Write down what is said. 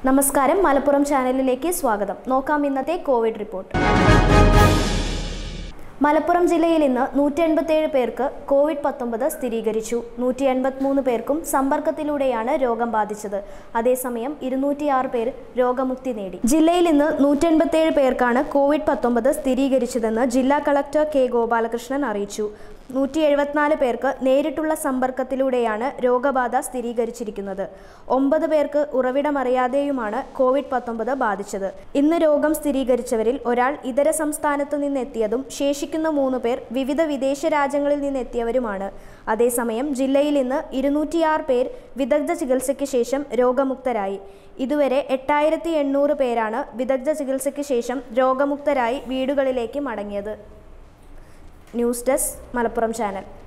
നമസ്കാരം മലപ്പുറം ചാനലിലേക്ക് സ്വാഗതം നോക്കാം ഇന്നത്തെ കോവിഡ് റിപ്പോർട്ട് മലപ്പുറം ജില്ലയിൽ ഇന്ന് നൂറ്റി എൺപത്തേഴ് പേർക്ക് കോവിഡ് പത്തൊമ്പത് സ്ഥിരീകരിച്ചു നൂറ്റി എൺപത്തിമൂന്ന് പേർക്കും സമ്പർക്കത്തിലൂടെയാണ് രോഗം ബാധിച്ചത് അതേസമയം ഇരുന്നൂറ്റിയാറ് പേർ രോഗമുക്തി നേടി ജില്ലയിൽ ഇന്ന് നൂറ്റി എൺപത്തേഴ് പേർക്കാണ് കോവിഡ് പത്തൊമ്പത് സ്ഥിരീകരിച്ചതെന്ന് ജില്ലാ കളക്ടർ കെ ഗോപാലകൃഷ്ണൻ അറിയിച്ചു നൂറ്റി എഴുപത്തിനാല് പേർക്ക് നേരിട്ടുള്ള സമ്പർക്കത്തിലൂടെയാണ് രോഗബാധ സ്ഥിരീകരിച്ചിരിക്കുന്നത് ഒമ്പത് പേർക്ക് ഉറവിടമറിയാതെയുമാണ് കോവിഡ് പത്തൊമ്പത് ബാധിച്ചത് ഇന്ന് രോഗം സ്ഥിരീകരിച്ചവരിൽ ഒരാൾ ഇതര സംസ്ഥാനത്തു നിന്നെത്തിയതും ശേഷിക്കുന്ന മൂന്ന് പേർ വിവിധ വിദേശ രാജ്യങ്ങളിൽ നിന്നെത്തിയവരുമാണ് അതേസമയം ജില്ലയിൽ ഇന്ന് ഇരുന്നൂറ്റിയാറ് പേർ വിദഗ്ധ ചികിത്സയ്ക്ക് ശേഷം രോഗമുക്തരായി ഇതുവരെ എട്ടായിരത്തി എണ്ണൂറ് പേരാണ് വിദഗ്ധ ചികിത്സയ്ക്ക് ശേഷം രോഗമുക്തരായി വീടുകളിലേക്ക് മടങ്ങിയത് ന്യൂസ് ഡെസ്ക് മലപ്പുറം ചാനൽ